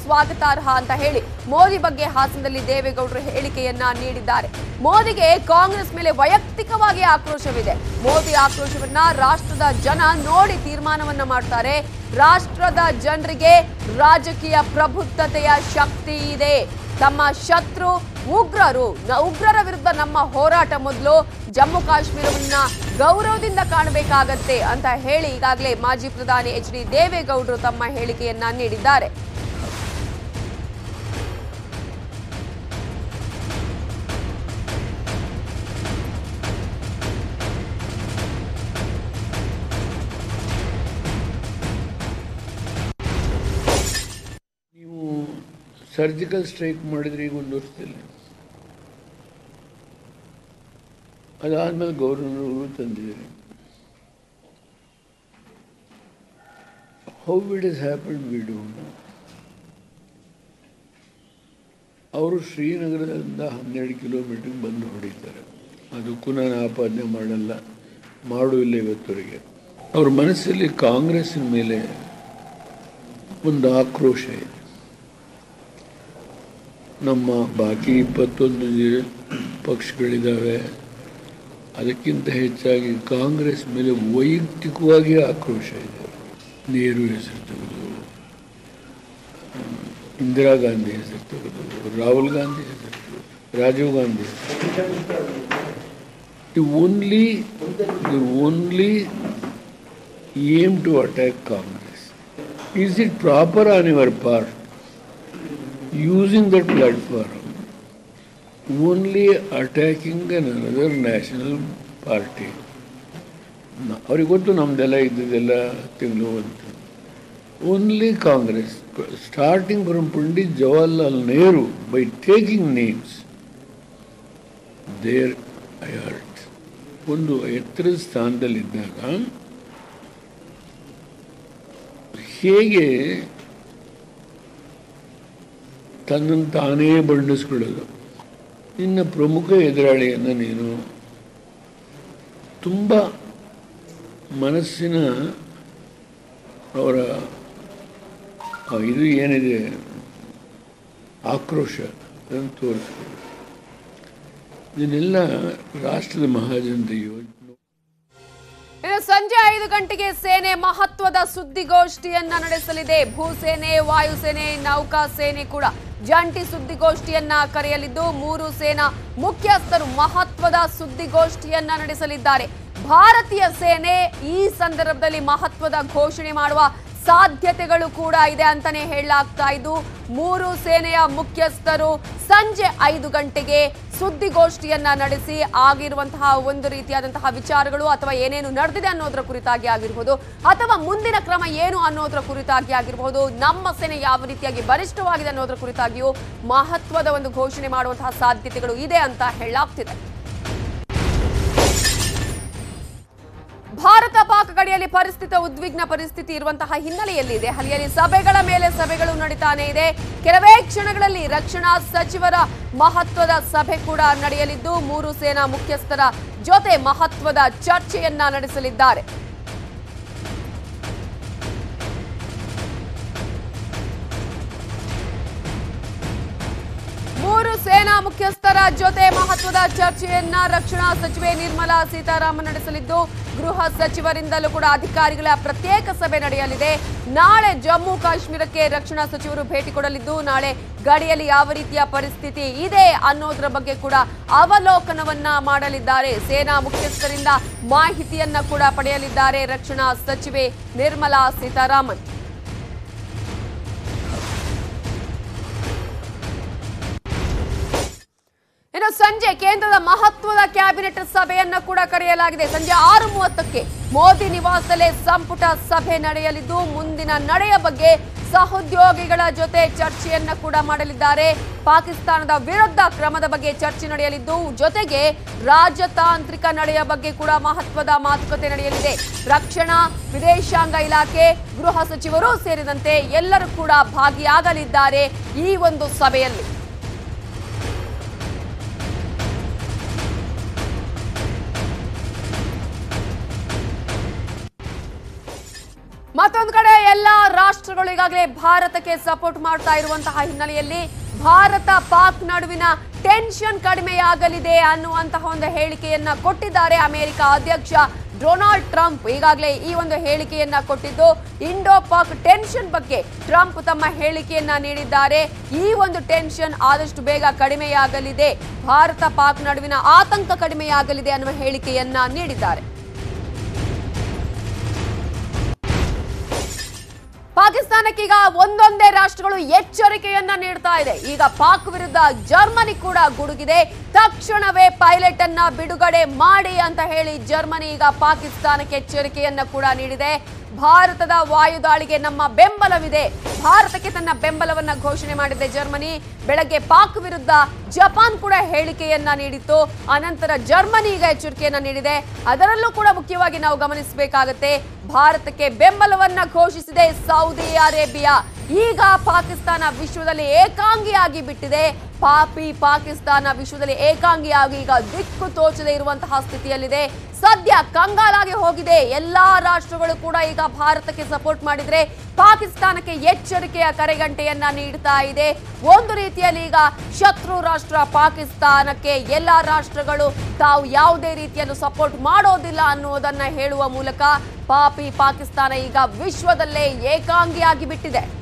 ಸ್ವಾಗತಾರ್ಹ ಅಂತ ಹೇಳಿ ಮೋದಿ ಬಗ್ಗೆ ಹಾಸನದಲ್ಲಿ ದೇವೇಗೌಡರು ಹೇಳಿಕೆಯನ್ನ ನೀಡಿದ್ದಾರೆ ಮೋದಿಗೆ ಕಾಂಗ್ರೆಸ್ ಮೇಲೆ ವೈಯಕ್ತಿಕವಾಗಿ ಆಕ್ರೋಶವಿದೆ ಮೋದಿ ಆಕ್ರೋಶವನ್ನ ರಾಷ್ಟ್ರದ ಜನ ನೋಡಿ ತೀರ್ಮಾನವನ್ನ ಮಾಡ್ತಾರೆ ರಾಷ್ಟ್ರದ ಜನರಿಗೆ ರಾಜಕೀಯ ಪ್ರಬುದ್ಧತೆಯ ಶಕ್ತಿ ಇದೆ ತಮ್ಮ ಶತ್ರು ಉಗ್ರರು ನ- ಉಗ್ರರ ವಿರುದ್ಧ ನಮ್ಮ ಹೋರಾಟ ಮೊದಲು ಜಮ್ಮು ಕಾಶ್ಮೀರವನ್ನ ಗೌರವದಿಂದ ಕಾಣಬೇಕಾಗತ್ತೆ ಅಂತ ಹೇಳಿ ಈಗಾಗಲೇ ಮಾಜಿ ಪ್ರಧಾನಿ ಎಚ್ ಡಿ ದೇವೇಗೌಡರು ತಮ್ಮ ಹೇಳಿಕೆಯನ್ನ ನೀಡಿದ್ದಾರೆ ನೀವು ಸರ್ಜಿಕಲ್ ಸ್ಟ್ರೈಕ್ ಮಾಡಿದ್ರೆ ಈಗ ಒಂದು ವರ್ಷದಲ್ಲಿ ಅದಾದ್ಮೇಲೆ ಗೌರ್ನರ್ಗಳು ತಂದಿದ್ದೀರಿ how it is happen we do ಅವರು ಶ್ರೀನಗರದಿಂದ ಹನ್ನೆರಡು ಕಿಲೋಮೀಟರ್ಗೆ ಬಂದು ಹೊಡಿತಾರೆ ಅದಕ್ಕೂ ನಾನು ಆಪಾದನೆ ಮಾಡಲ್ಲ ಮಾಡು ಇಲ್ಲ ಇವತ್ತವರೆಗೆ ಅವ್ರ ಮನಸ್ಸಲ್ಲಿ ಕಾಂಗ್ರೆಸ್ಸಿನ ಮೇಲೆ ಒಂದು ಆಕ್ರೋಶ ಇದೆ ನಮ್ಮ ಬಾಕಿ ಇಪ್ಪತ್ತೊಂದು ಜಿ- ಪಕ್ಷಗಳಿದ್ದಾವೆ ಅದಕ್ಕಿಂತ ಹೆಚ್ಚಾಗಿ ಕಾಂಗ್ರೆಸ್ ಮೇಲೆ ವೈಯಕ್ತಿಕವಾಗಿ ಆಕ್ರೋಶ ಇದೆ ನೆಹರು ಹೆಸರು ತೆಗೆದು ಇಂದಿರಾ ಗಾಂಧಿ ಹೆಸರು ತೆಗೆದು ರಾಹುಲ್ ಗಾಂಧಿ ಹೆಸರು ತೆಗೆದು Rajiv Gandhi you only you only aim to attack Congress is it proper on your part using that platform only attacking another national party ನ- ಅವ್ರಿಗೆ ಗೊತ್ತು ನಮ್ದೆಲ್ಲ ಇದ್ದದೆಲ್ಲ ತಿಂಗಳು ಅಂತ only Congress starting from Pandit Jawaharlal Nehru by taking names there I hurt ಒಂದು ಎತ್ತರದ ಸ್ಥಾನದಲ್ಲಿದ್ದಾಗ ಹೇಗೆ ತನ್ನನ್ನು ತಾನೇ ಬಣ್ಣಿಸ್ಕೊಳ್ಳೋದು ನಿನ್ನ ಪ್ರಮುಖ ಎದುರಾಳಿಯನ್ನು ನೀನು ತುಂಬ ಮನಸ್ಸಿನ ಅವರ ಆ ಇದು ಏನಿದೆ ಆಕ್ರೋಶ ಅದನ್ನು ತೋರಿಸ್ಕೊಳ್ಳೋದು ಇದನ್ನೆಲ್ಲ ರಾಷ್ಟ್ರದ ಮಹಾಜನತೆ ಯೋಜನೆ ಇನ್ನು ಸಂಜೆ ಐದು ಗಂಟೆಗೆ ಸೇನೆ ಮಹತ್ವದ ಸುದ್ದಿಗೋಷ್ಠಿಯನ್ನ ನಡೆಸಲಿದೆ ಭೂಸೇನೆ ವಾಯುಸೇನೆ ನೌಕಾ ಸೇನೆ ಕೂಡ ಜಂಟಿ ಸುದ್ದಿಗೋಷ್ಠಿಯನ್ನ ಕರೆಯಲಿದ್ದು ಮೂರು ಸೇನಾ ಮುಖ್ಯಸ್ಥರು ಮಹತ್ವದ ಸುದ್ದಿಗೋಷ್ಠಿಯನ್ನ ನಡೆಸಲಿದ್ದಾರೆ ಭಾರತೀಯ ಸೇನೆ ಈ ಸಂದರ್ಭದಲ್ಲಿ ಮಹತ್ವದ ಘೋಷಣೆ ಮಾಡುವ ಸಾಧ್ಯತೆಗಳು ಕೂಡ ಇದೆ ಅಂತಾನೆ ಹೇಳಲಾಗ್ತಾ ಇದ್ದು ಮೂರು ಸೇನೆಯ ಮುಖ್ಯಸ್ಥರು ಸಂಜೆ ಐದು ಗಂಟೆಗೆ ಸುದ್ದಿಗೋಷ್ಠಿಯನ್ನ ನಡೆಸಿ ಆಗಿರುವಂತಹ ಒಂದು ರೀತಿಯಾದಂತಹ ವಿಚಾರಗಳು ಅಥವಾ ಏನೇನು ನಡೆದಿದೆ ಅನ್ನೋದರ ಕುರಿತಾಗಿ ಆಗಿರ್ಬೋದು ಅಥವಾ ಮುಂದಿನ ಕ್ರಮ ಏನು ಅನ್ನೋದರ ಕುರಿತಾಗಿ ಆಗಿರಬಹುದು ನಮ್ಮ ಸೇನೆ ಯಾವ ರೀತಿಯಾಗಿ ಬಲಿಷ್ಠವಾಗಿದೆ ಅನ್ನೋದರ ಕುರಿತಾಗಿಯೂ ಮಹತ್ವದ ಒಂದು ಘೋಷಣೆ ಮಾಡುವಂತಹ ಸಾಧ್ಯತೆಗಳು ಇದೆ ಅಂತ ಹೇಳಲಾಗ್ತಿದೆ ಭಾರತ ಪಾಕ್ ಗಡಿಯಲ್ಲಿ ಪರಿಸ್ಥಿತಿ ಉದ್ವಿಗ್ನ ಪರಿಸ್ಥಿತಿ ಇರುವಂತಹ ಹಿನ್ನೆಲೆಯಲ್ಲಿ ದೆಹಲಿಯಲ್ಲಿ ಸಭೆಗಳ ಮೇಲೆ ಸಭೆಗಳು ನಡೀತಾನೆ ಇದೆ ಕೆಲವೇ ಕ್ಷಣಗಳಲ್ಲಿ ರಕ್ಷಣಾ ಸಚಿವರ ಮಹತ್ವದ ಸಭೆ ಕೂಡ ನಡೆಯಲಿದ್ದು ಮೂರು ಸೇನಾ ಮುಖ್ಯಸ್ಥರ ಜೊತೆ ಮಹತ್ವದ ಚರ್ಚೆಯನ್ನ ನಡೆಸಲಿದ್ದಾರೆ ಮೂರು ಸೇನಾ ಮುಖ್ಯಸ್ಥರ ಜೊತೆ ಮಹತ್ವದ ಚರ್ಚೆಯನ್ನ ರಕ್ಷಣಾ ಸಚಿವೆ ನಿರ್ಮಲಾ ಸೀತಾರಾಮನ್ ನಡೆಸಲಿದ್ದು ಗೃಹ ಸಚಿವರಿಂದಲೂ ಕೂಡ ಅಧಿಕಾರಿಗಳ ಪ್ರತ್ಯೇಕ ಸಭೆ ನಡೆಯಲಿದೆ ನಾಳೆ ಜಮ್ಮು ಕಾಶ್ಮೀರಕ್ಕೆ ರಕ್ಷಣಾ ಸಚಿವರು ಭೇಟಿ ಕೊಡಲಿದ್ದು ನಾಳೆ ಗಡಿಯಲ್ಲಿ ಯಾವ ರೀತಿಯ ಪರಿಸ್ಥಿತಿ ಇದೆ ಅನ್ನೋದರ ಬಗ್ಗೆ ಕೂಡ ಅವಲೋಕನವನ್ನ ಮಾಡಲಿದ್ದಾರೆ ಸೇನಾ ಮುಖ್ಯಸ್ಥರಿಂದ ಮಾಹಿತಿಯನ್ನ ಕೂಡ ಪಡೆಯಲಿದ್ದಾರೆ ರಕ್ಷಣಾ ಸಚಿವೆ ನಿರ್ಮಲಾ ಸೀತಾರಾಮನ್ ಇನ್ನು ಸಂಜೆ ಕೇಂದ್ರದ ಮಹತ್ವದ ಕ್ಯಾಬಿನೆಟ್ ಸಭೆಯನ್ನ ಕೂಡ ಕರೆಯಲಾಗಿದೆ ಸಂಜೆ ಆರು ಮೂವತ್ತಕ್ಕೆ ಮೋದಿ ನಿವಾಸದಲ್ಲೇ ಸಂಪುಟ ಸಭೆ ನಡೆಯಲಿದ್ದು ಮುಂದಿನ ನಡೆಯ ಬಗ್ಗೆ ಸಹೋದ್ಯೋಗಿಗಳ ಜೊತೆ ಚರ್ಚೆಯನ್ನ ಕೂಡ ಮಾಡಲಿದ್ದಾರೆ ಪಾಕಿಸ್ತಾನದ ವಿರುದ್ಧ ಕ್ರಮದ ಬಗ್ಗೆ ಚರ್ಚೆ ನಡೆಯಲಿದ್ದು ಜೊತೆಗೆ ರಾಜತಾಂತ್ರಿಕ ನಡೆಯ ಬಗ್ಗೆ ಕೂಡ ಮಹತ್ವದ ಮಾತುಕತೆ ನಡೆಯಲಿದೆ ರಕ್ಷಣಾ ವಿದೇಶಾಂಗ ಇಲಾಖೆ ಗೃಹ ಸಚಿವರು ಸೇರಿದಂತೆ ಎಲ್ಲರೂ ಕೂಡ ಭಾಗಿಯಾಗಲಿದ್ದಾರೆ ಈ ಒಂದು ಸಭೆಯಲ್ಲಿ ಮತ್ತೊಂದು ಕಡೆ ಎಲ್ಲ ರಾಷ್ಟ್ರಗಳು ಈಗಾಗಲೇ ಭಾರತಕ್ಕೆ ಸಪೋರ್ಟ್ ಮಾಡ್ತಾ ಇರುವಂತಹ ಹಿನ್ನೆಲೆಯಲ್ಲಿ ಭಾರತ ಪಾಕ್ ನಡುವಿನ ಟೆನ್ಷನ್ ಕಡಿಮೆಯಾಗಲಿದೆ ಅನ್ನುವಂತಹ ಒಂದು ಹೇಳಿಕೆಯನ್ನ ಕೊಟ್ಟಿದ್ದಾರೆ ಅಮೆರಿಕ ಅಧ್ಯಕ್ಷ ಡೊನಾಲ್ಡ್ ಟ್ರಂಪ್ ಈಗಾಗಲೇ ಈ ಒಂದು ಹೇಳಿಕೆಯನ್ನ ಕೊಟ್ಟಿದ್ದು ಇಂಡೋ ಪಾಕ್ ಟೆನ್ಷನ್ ಬಗ್ಗೆ ಟ್ರಂಪ್ ತಮ್ಮ ಹೇಳಿಕೆಯನ್ನ ನೀಡಿದ್ದಾರೆ ಈ ಒಂದು ಟೆನ್ಷನ್ ಆದಷ್ಟು ಬೇಗ ಕಡಿಮೆಯಾಗಲಿದೆ ಭಾರತ ಪಾಕ್ ನಡುವಿನ ಆತಂಕ ಕಡಿಮೆಯಾಗಲಿದೆ ಅನ್ನುವ ಹೇಳಿಕೆಯನ್ನ ನೀಡಿದ್ದಾರೆ ಪಾಕಿಸ್ತಾನಕ್ಕೀಗ ಒಂದೊಂದೇ ರಾಷ್ಟ್ರಗಳು ಎಚ್ಚರಿಕೆಯನ್ನ ನೀಡ್ತಾ ಇದೆ ಈಗ ಪಾಕ್ ವಿರುದ್ಧ ಜರ್ಮನಿ ಕೂಡ ಗುಡುಗಿದೆ ತಕ್ಷಣವೇ ಪೈಲಟ್ ಅನ್ನ ಬಿಡುಗಡೆ ಮಾಡಿ ಅಂತ ಹೇಳಿ ಜರ್ಮನಿ ಈಗ ಪಾಕಿಸ್ತಾನಕ್ಕೆ ಎಚ್ಚರಿಕೆಯನ್ನ ಕೂಡ ನೀಡಿದೆ ಭಾರತದ ವಾಯುದಾಳಿಗೆ ನಮ್ಮ ಬೆಂಬಲವಿದೆ ಭಾರತಕ್ಕೆ ತನ್ನ ಬೆಂಬಲವನ್ನ ಘೋಷಣೆ ಮಾಡಿದೆ ಜರ್ಮನಿ ಬೆಳಗ್ಗೆ ಪಾಕ್ ವಿರುದ್ಧ ಜಪಾನ್ ಕೂಡ ಹೇಳಿಕೆಯನ್ನ ನೀಡಿತ್ತು ಅನಂತರ ಜರ್ಮನಿ ಈಗ ಎಚ್ಚರಿಕೆಯನ್ನ ನೀಡಿದೆ ಅದರಲ್ಲೂ ಕೂಡ ಮುಖ್ಯವಾಗಿ ನಾವು ಗಮನಿಸಬೇಕಾಗತ್ತೆ ಭಾರತಕ್ಕೆ ಬೆಂಬಲವನ್ನ ಘೋಷಿಸಿದೆ ಸೌದಿ ಅರೇಬಿಯಾ ಈಗ ಪಾಕಿಸ್ತಾನ ವಿಶ್ವದಲ್ಲಿ ಏಕಾಂಗಿಯಾಗಿ ಬಿಟ್ಟಿದೆ ಪಾಪಿ ಪಾಕಿಸ್ತಾನ ವಿಶ್ವದಲ್ಲಿ ಏಕಾಂಗಿಯಾಗಿ ಈಗ ದಿಕ್ಕು ತೋಚದೆ ಇರುವಂತಹ ಸ್ಥಿತಿಯಲ್ಲಿದೆ ಸದ್ಯ ಕಂಗಾಲಾಗಿ ಹೋಗಿದೆ ಎಲ್ಲಾ ರಾಷ್ಟ್ರಗಳು ಕೂಡ ಈಗ ಭಾರತಕ್ಕೆ ಸಪೋರ್ಟ್ ಮಾಡಿದ್ರೆ ಪಾಕಿಸ್ತಾನಕ್ಕೆ ಎಚ್ಚರಿಕೆಯ ಕರೆಗಂಟೆಯನ್ನ ನೀಡ್ತಾ ಇದೆ ಒಂದು ರೀತಿಯಲ್ಲಿ ಈಗ ಶತ್ರು ರಾಷ್ಟ್ರ ಪಾಕಿಸ್ತಾನಕ್ಕೆ ಎಲ್ಲಾ ರಾಷ್ಟ್ರಗಳು ತಾವು ಯಾವುದೇ ರೀತಿಯನ್ನು ಸಪೋರ್ಟ್ ಮಾಡೋದಿಲ್ಲ ಅನ್ನುವುದನ್ನ ಹೇಳುವ ಮೂಲಕ ಪಾಪಿ ಪಾಕಿಸ್ತಾನ ಈಗ ವಿಶ್ವದಲ್ಲೇ ಏಕಾಂಗಿಯಾಗಿ ಬಿಟ್ಟಿದೆ